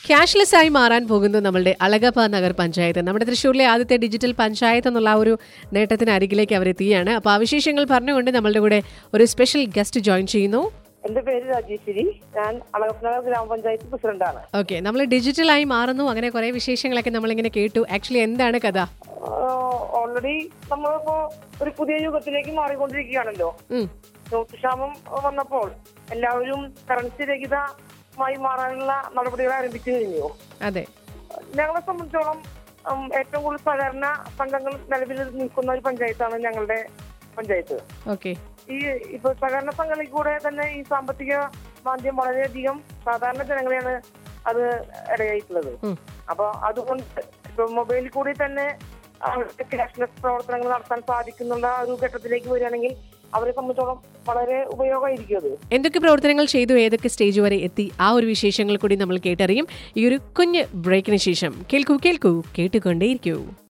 Cashless ആയി മാറാൻ പോകുന്നു നമ്മളുടെ അളഗപ്പ നഗർ പഞ്ചായത്ത് നമ്മുടെ തൃശ്ശൂരിലെ ആദ്യത്തെ ഡിജിറ്റൽ പഞ്ചായത്ത് എന്നുള്ള ആ ഒരു നേട്ടത്തിന് അരികിലേക്ക് അവരെത്തിയാണ് അപ്പോൾ ആ വിശേഷങ്ങൾ പറഞ്ഞുകൊണ്ട് നമ്മളുടെ കൂടെ ഒരു സ്പെഷ്യൽ ഗസ്റ്റ് ജോയിൻ ചെയ്യുന്നു എന്റെ പേര് രാജേശ്വരി ഞാൻ അളകപ്പനഗർ ഗ്രാമപഞ്ചായത്ത് പ്രസിഡന്റാണ് ഓക്കെ നമ്മൾ ഡിജിറ്റലായി മാറുന്നു അങ്ങനെ കുറേ വിശേഷങ്ങളൊക്കെ നമ്മളിങ്ങനെ കേട്ടു ആക്ച്വലി എന്താണ് കഥ ഓൾറെഡി നമ്മളിപ്പോ ഒരു പുതിയ യുഗത്തിലേക്ക് മാറിക്കൊണ്ടിരിക്കുകയാണല്ലോ ഉം, നോട്ട് ക്ഷാമം വന്നപ്പോൾ എല്ലാവരും കറൻസി രഹിതമായി മാറാനുള്ള നടപടികൾ ആരംഭിച്ചു കഴിഞ്ഞു അതെ ഞങ്ങളെ സംബന്ധിച്ചോളം ഉം, ഏറ്റവും കൂടുതൽ സഹകരണ സംഘങ്ങൾ നിലവിൽ നിൽക്കുന്ന ഒരു പഞ്ചായത്താണ് ഞങ്ങളുടെ പഞ്ചായത്ത് ഓക്കെ ഈ ഇപ്പൊ സഹകരണ സംഘങ്ങളിൽ കൂടെ തന്നെ ഈ സാമ്പത്തിക മാന്ദ്യം വളരെയധികം സാധാരണ ജനങ്ങളെയാണ് അത് ഇടയായിട്ടുള്ളത് ഉം. അപ്പൊ അതുകൊണ്ട് ഇപ്പൊ മൊബൈലിൽ കൂടി തന്നെ അവർക്ക് ക്യാഷ്ലെസ് പ്രവർത്തനങ്ങൾ നടത്താൻ സാധിക്കുന്നുള്ള ഒരു ഘട്ടത്തിലേക്ക് വരികയാണെങ്കിൽ അവരെ സംബന്ധിച്ചോളം വളരെ ഉപയോഗമായിരിക്കും അത് എന്തൊക്കെ പ്രവർത്തനങ്ങൾ ചെയ്തു ഏതൊക്കെ സ്റ്റേജ് വരെ എത്തി ആ ഒരു വിശേഷങ്ങൾ കൂടി നമ്മൾ കേട്ടറിയും ഈ ഒരു കുഞ്ഞ് ബ്രേക്കിന് ശേഷം കേൾക്കൂ കേൾക്കൂ കേട്ടുകൊണ്ടേയിരിക്കൂ